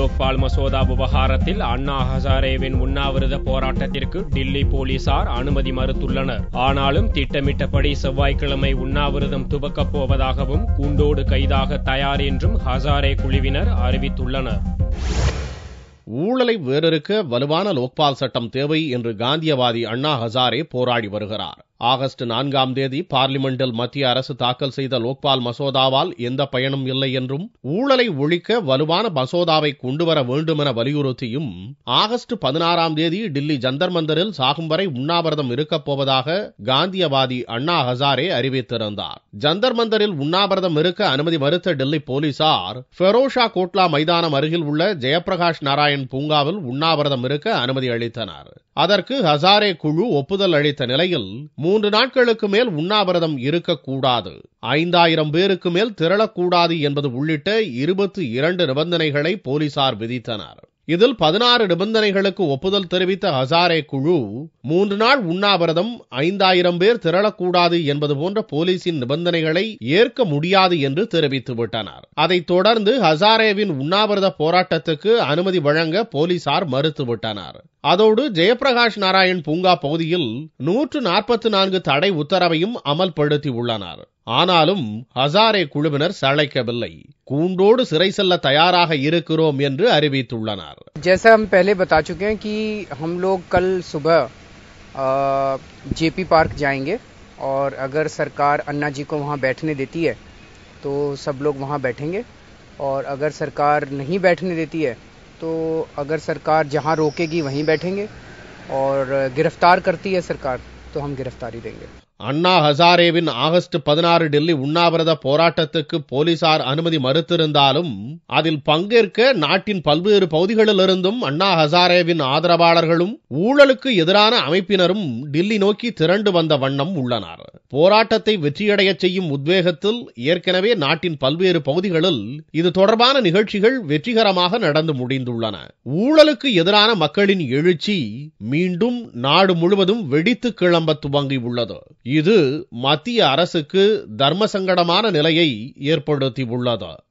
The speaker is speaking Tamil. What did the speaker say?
லோக்பால் மசோதா விவகாரத்தில் அண்ணா ஹசாரேவின் உண்ணாவிரத போராட்டத்திற்கு டில்லி போலீசார் அனுமதி மறுத்துள்ளனர் ஆனாலும் திட்டமிட்டபடி செவ்வாய்க்கிழமை உண்ணாவிரதம் துவக்கப் போவதாகவும் கூண்டோடு கைதாக தயார் என்றும் ஹசாரே குழுவினர் அறிவித்துள்ளனர் ஊழலை வேறறுக்க வலுவான லோக்பால் சட்டம் தேவை என்று காந்தியவாதி அண்ணா ஹசாரே போராடி வருகிறார் ஆகஸ்ட் நான்காம் தேதி பார்லிமெண்டில் மத்திய அரசு தாக்கல் செய்த லோக்பால் மசோதாவால் எந்த பயனும் இல்லை என்றும் ஊழலை ஒழிக்க வலுவான மசோதாவை கொண்டுவர வேண்டும் என வலியுறுத்தியும் ஆகஸ்ட் பதினாறாம் தேதி டில்லி ஜந்தர் மந்தரில் சாகும் வரை உண்ணாவிரதம் இருக்கப் போவதாக காந்தியவாதி அண்ணா ஹசாரே அறிவித்திருந்தார் ஜந்தர் மந்தரில் உண்ணாவிரதம் இருக்க அனுமதி மறுத்த டெல்லி போலீசார் ஃபெரோஷா கோட்லா மைதானம் அருகில் உள்ள ஜெயபிரகாஷ் நாராயண் பூங்காவில் உண்ணாவிரதம் இருக்க அனுமதி அளித்தனர் அதற்கு ஹசாரே குழு ஒப்புதல் அளித்த நிலையில் மூன்று நாட்களுக்கு மேல் உண்ணாவிரதம் இருக்கக்கூடாது ஐந்தாயிரம் பேருக்கு மேல் திரளக்கூடாது என்பது உள்ளிட்ட இருபத்தி இரண்டு நிபந்தனைகளை போலீசார் விதித்தனர் இதில் பதினாறு நிபந்தனைகளுக்கு ஒப்புதல் தெரிவித்த ஹசாரே குழு மூன்று நாள் உண்ணாவிரதம் ஐந்தாயிரம் பேர் திரளக்கூடாது என்பது போன்ற போலீசின் நிபந்தனைகளை ஏற்க முடியாது என்று தெரிவித்து விட்டனர் அதைத் தொடர்ந்து ஹசாரேவின் உண்ணாவிரத போராட்டத்துக்கு அனுமதி வழங்க போலீசார் மறுத்துவிட்டனர் அதோடு ஜெயபிரகாஷ் நாராயண் பூங்கா பகுதியில் நூற்று நாற்பத்தி நான்கு தடை உத்தரவையும் அமல்படுத்தி உள்ளனர் ஆனாலும் ஹசாரே குழுவினர் சளைக்கவில்லை கூண்டோடு சிறை செல்ல தயாராக இருக்கிறோம் என்று அறிவித்துள்ளனர் जैसा हम पहले बता चुके हैं कि हम लोग कल सुबह जेपी पार्क जाएंगे और अगर सरकार अन्ना जी को वहाँ बैठने देती है तो सब लोग वहाँ बैठेंगे और अगर सरकार नहीं बैठने देती है तो अगर सरकार जहाँ रोकेगी वहीं बैठेंगे और गिरफ्तार करती है सरकार तो हम गिरफ्तारी देंगे அண்ணா ஹசாரேவின் ஆகஸ்ட் பதினாறு டெல்லி உண்ணாவிரத போராட்டத்துக்கு போலீசார் அனுமதி மறுத்திருந்தாலும் அதில் பங்கேற்க நாட்டின் பல்வேறு பகுதிகளிலிருந்தும் அண்ணா ஹசாரேவின் ஆதரவாளர்களும் ஊழலுக்கு எதிரான அமைப்பினரும் டில்லி நோக்கி திரண்டு வந்த வண்ணம் உள்ளனர் போராட்டத்தை வெற்றியடையச் செய்யும் உத்வேகத்தில் ஏற்கனவே நாட்டின் பல்வேறு பகுதிகளில் இது தொடர்பான நிகழ்ச்சிகள் வெற்றிகரமாக நடந்து முடிந்துள்ளன ஊழலுக்கு எதிரான மக்களின் எழுச்சி மீண்டும் நாடு முழுவதும் வெடித்து கிளம்ப துவங்கியுள்ளது இது மத்திய அரசுக்கு தர்ம சங்கடமான நிலையை ஏற்படுத்தியுள்ளது